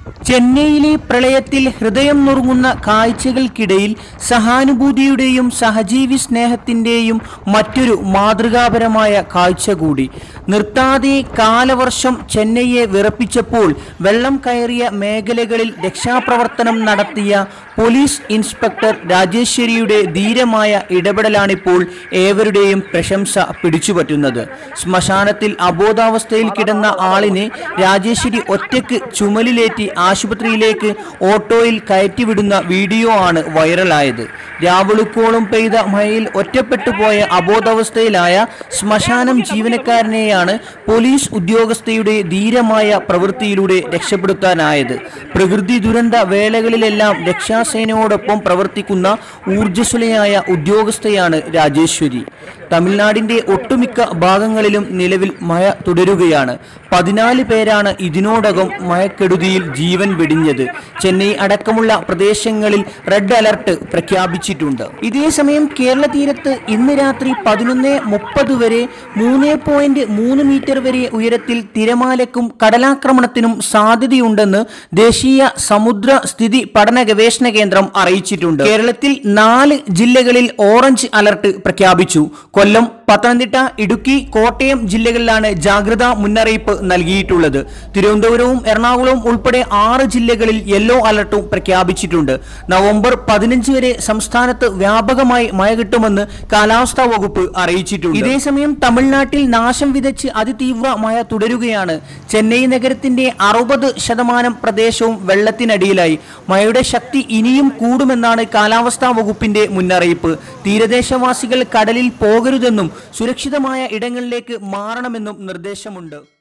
ചെന്നൈയിലെ പ്രളയത്തിൽ ഹൃദയം നുറുങ്ങുന്ന കാഴ്ചകൾക്കിടയിൽ സഹാനുഭൂതിയുടെയും സഹജീവി സ്നേഹത്തിന്റെയും മറ്റൊരു മാതൃകാപരമായ കാഴ്ച കൂടി നിർത്താതെ കാലവർഷം ചെന്നൈയെ വിറപ്പിച്ചപ്പോൾ വെള്ളം കയറിയ മേഖലകളിൽ രക്ഷാപ്രവർത്തനം നടത്തിയ പോലീസ് ഇൻസ്പെക്ടർ രാജേശ്വരിയുടെ ധീരമായ ഇടപെടലാണിപ്പോൾ ഏവരുടെയും പ്രശംസ പിടിച്ചുപറ്റുന്നത് ശ്മശാനത്തിൽ അബോധാവസ്ഥയിൽ കിടന്ന ആളിനെ രാജേശ്വരി ഒറ്റയ്ക്ക് ചുമലിലേറ്റി ആശുപത്രിയിലേക്ക് ഓട്ടോയിൽ കയറ്റിവിടുന്ന വീഡിയോ ആണ് വൈറലായത് രാവുളുക്കോളം പെയ്ത മഴയിൽ ഒറ്റപ്പെട്ടു പോയ അബോധാവസ്ഥയിലായ ശ്മശാനം ജീവനക്കാരനെയാണ് പോലീസ് ഉദ്യോഗസ്ഥയുടെ ധീരമായ പ്രവൃത്തിയിലൂടെ രക്ഷപ്പെടുത്താനായത് പ്രകൃതി ദുരന്ത വേളകളിലെല്ലാം രക്ഷാസേനയോടൊപ്പം പ്രവർത്തിക്കുന്ന ഊർജ്ജസ്വലയായ ഉദ്യോഗസ്ഥയാണ് രാജേശ്വരി തമിഴ്നാടിന്റെ ഒട്ടുമിക്ക ഭാഗങ്ങളിലും നിലവിൽ മഴ തുടരുകയാണ് പതിനാല് പേരാണ് ഇതിനോടകം മഴക്കെടുതിയിൽ ജീവൻ വെടിഞ്ഞത് ചെന്നൈ അടക്കമുള്ള പ്രദേശങ്ങളിൽ റെഡ് അലർട്ട് പ്രഖ്യാപിച്ചിട്ടുണ്ട് ഇതേസമയം കേരള തീരത്ത് ഇന്ന് രാത്രി പതിനൊന്ന് മുപ്പത് വരെ മൂന്ന് പോയിന്റ് മൂന്ന് മീറ്റർ വരെ ഉയരത്തിൽ തിരമാലക്കും കടലാക്രമണത്തിനും സാധ്യതയുണ്ടെന്ന് ദേശീയ സമുദ്ര സ്ഥിതി പഠന ഗവേഷണ കേന്ദ്രം അറിയിച്ചിട്ടുണ്ട് കേരളത്തിൽ നാല് ജില്ലകളിൽ ഓറഞ്ച് അലർട്ട് പ്രഖ്യാപിച്ചു കൊല്ലം പത്തനംതിട്ട ഇടുക്കി കോട്ടയം ജില്ലകളിലാണ് ജാഗ്രതാ മുന്നറിയിപ്പ് നൽകിയിട്ടുള്ളത് തിരുവനന്തപുരവും എറണാകുളവും ഉൾപ്പെടെ ആറ് ജില്ലകളിൽ യെല്ലോ അലർട്ടും പ്രഖ്യാപിച്ചിട്ടുണ്ട് നവംബർ പതിനഞ്ച് വരെ സംസ്ഥാനത്ത് വ്യാപകമായി മഴ കിട്ടുമെന്ന് കാലാവസ്ഥാ വകുപ്പ് അറിയിച്ചിട്ടുണ്ട് ഇതേസമയം തമിഴ്നാട്ടിൽ നാശം വിതച്ച് അതിതീവ്ര മഴ തുടരുകയാണ് ചെന്നൈ നഗരത്തിന്റെ അറുപത് ശതമാനം പ്രദേശവും വെള്ളത്തിനടിയിലായി മഴയുടെ ശക്തി ഇനിയും കൂടുമെന്നാണ് കാലാവസ്ഥാ വകുപ്പിന്റെ മുന്നറിയിപ്പ് തീരദേശവാസികൾ കടലിൽ പോകരുതെന്നും സുരക്ഷിതമായ ഇടങ്ങളിലേക്ക് മാറണമെന്നും നിർദ്ദേശമുണ്ട്